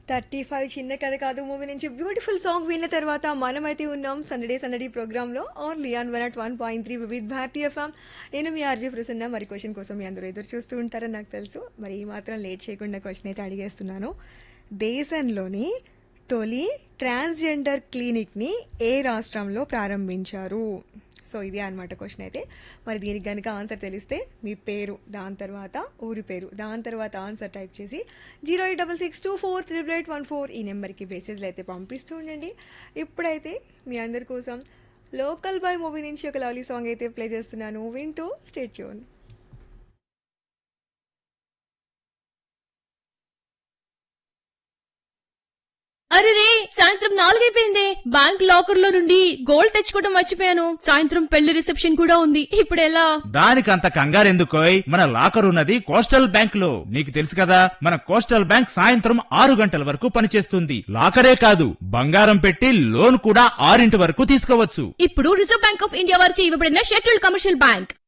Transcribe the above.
thirty five చిన్న కథ కాదు మూవీ నుంచి బ్యూటిఫుల్ సాంగ్ విన్న తర్వాత మనమైతే ఉన్నాం సందడే సందడి ప్రోగ్రాంలో only on one at one point three Vividh Bharati FM నేను మీ ఆర్జీ ప్రసన్న మరి క్వశ్చన్ కోసం మీ అందరూ ఎదురు చూస్తూ ఉంటారని నాకు తెలుసు మరి ఈ మాత్రం లేట్ చేయకుండా క్వశ్చన్ అయితే అడిగేస్తున్నాను దేశంలోని తొలి ట్రాన్స్జెండర్ క్లినిక్ని ఏ రాష్ట్రంలో ప్రారంభించారు సో ఇదే అనమాట క్వశ్చన్ అయితే మరి దీనికి కనుక ఆన్సర్ తెలిస్తే మీ పేరు దాని తర్వాత ఊరి పేరు దాని తర్వాత ఆన్సర్ టైప్ చేసి zero eight double six two four triple eight one four ఈ నెంబర్కి మెసేజ్లు అయితే పంపిస్తూ ఉండండి ఇప్పుడైతే మీ అందరి కోసం లోకల్ బాయ్ మూవీ నుంచి ఒక లవ్లీ సాంగ్ అయితే ప్లే చేస్తున్నాను వింటూ స్టేట్ ట్యూన్ అరే రే సాయంత్రం నాలుగైపోయింది బ్యాంక్ లాకర్ లో నుండి గోల్డ్ తెచ్చుకోవడం మర్చిపోయాను సాయంత్రం పెళ్లి రిసెప్షన్ కూడా ఉంది ఇప్పుడు ఎలా దానికంత కంగారెందుకోయ్ మన లాకర్ ఉన్నది కోస్టల్ బ్యాంక్ లో నీకు తెలుసు కదా మన కోస్టల్ బ్యాంక్ సాయంత్రం ఆరు గంటల వరకు పనిచేస్తుంది లాకరే కాదు బంగారం పెట్టి లోన్ కూడా ఆరింటి వరకు తీసుకోవచ్చు ఇప్పుడు రిజర్వ్ బ్యాంక్ ఆఫ్ ఇండియా వారిచే ఇవ్వబడిన షెడ్యూల్డ్ కమర్షియల్ బ్యాంక్